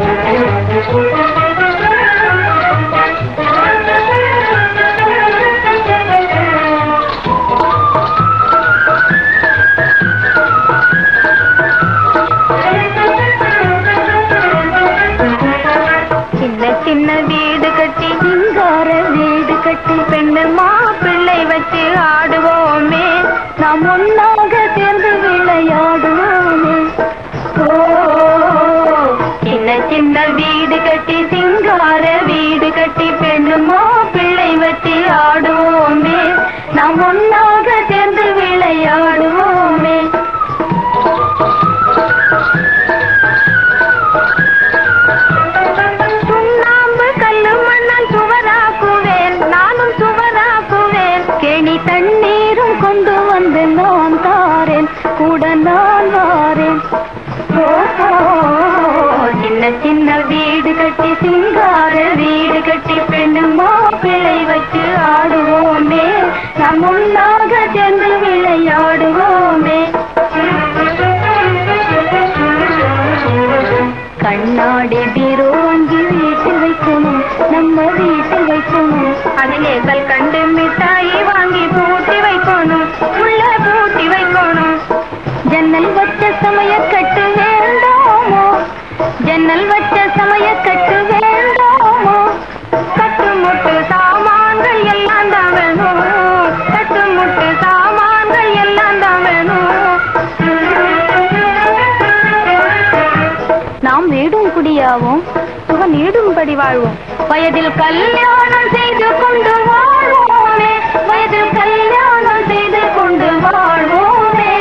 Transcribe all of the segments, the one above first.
சின்ன சின்ன வீடு கட்டி சிங்கார வீடு கட்டி பெண்ணு மாப்பிள்ளை வச்சு ஆடுவோமே நாம் ஒன்னாக சேர்ந்து விளையாடுவோமே ஓ சின்ன சின்ன வீடு கட்டி சிங்கார வீடு கட்டி பெண்ணு மாப்பிள்ளை வச்சு ஆடுவோமே நாம் ஒன்னாக சேர்ந்து விளையாடுவோமே சுண்ணாம்பு கல்லு மண்ணால் சுவராக்குவேன் நானும் சுவராக்குவேன் கேணி தண்ணீரும் கொண்டு வந்து நான் தாரேன் கூட நான் வாரேன் ஓ, ஓ, சின்ன சின்ன வீடு கட்டி சிங்கார வீடு கட்டி பெண்ணு மாப்பிள்ளை வச்சு ஆடுவோமே நம் உன்னாக சேர்ந்து விளையாடுவோமே கண்ணாடி பீரோ வாங்கி வீட்டில் வைக்கணும் நம்ம வீட்டில் வைக்கணும் அதிலே கல் கண்டு மிட்டாய் வாங்கி பூட்டி வைக்கணும் உள்ள பூட்டி வைக்கணும் ஜன்னல் வச்ச சமய கட்டு வேண்டாமோ ஜன்னல் வச்ச சமய கட்டு வேண்டாமோ கட்டுமுட்டு சாமான்கள் எல்லாம் தான் வேணும் கட்டுமுட்டு சாமான்கள் எல்லாம் தான் வேணும் நாம் வீடும் குடியாவோம் சுக நீடும்படி வாழ்வோம் வயதில் கல்யாணம் செய்து கொண்டு வாழ்வோமே வயதில் கல்யாணம் செய்து கொண்டு வாழ்வோமே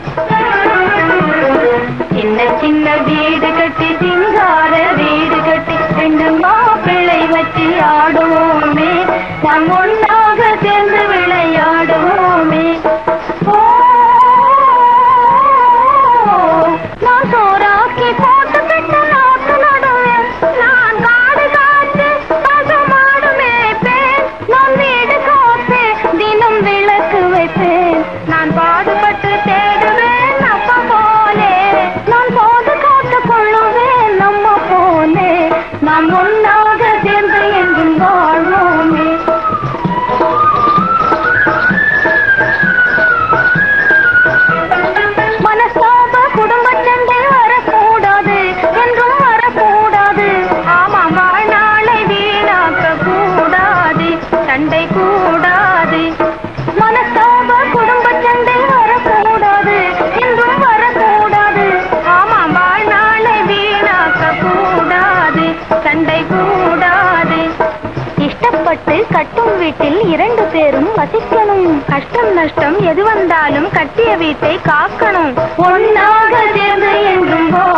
சின்ன சின்ன வீடு கட்டி சிங்கார வீடு கட்டி ரெண்டு மாப்பிள்ளை வச்சு ஆடுவோமே நாம் ஒன்றாக சேர்ந்து விளையாடுவோமே ஓ நான் சோறாக்கி போட்டு விட்டு நாட்டு நடுவேன் நான் காடு காத்து பசு மாடு மேய்ப்பேன் நான் வீடு காத்து தினம் விளக்கு வைப்பேன் நான் பாடுபட்டு தேடுவேன் அப்பா போலே நான் போது காத்து கொள்ளுவேன் நம்ம போலே நாம் ஒன்றாக சேர்ந்து என்றும் வாழ்வோமே மனஸ்தாப குடும்ப சண்டை வரக்கூடாது என்றும் வரக்கூடாது ஆமாம் வாழ்நாளை வீணாக்க கூடாது சண்டை கூடாது மனஸ்தாப குடும்ப சண்டை வரக்கூடாது என்றும் வரக்கூடாது ஆமாம் வாழ்நாளை வீணாக்க கூடாது சண்டை கூடாது இஷ்டப்பட்டு கட்டும் வீட்டில் இரண்டு பேரும் வசிக்கணும் கஷ்டம் நஷ்டம் எது வந்தாலும் கட்டிய வீட்டை காக்கணும் ஒன்னாக சேர்ந்து என்றும்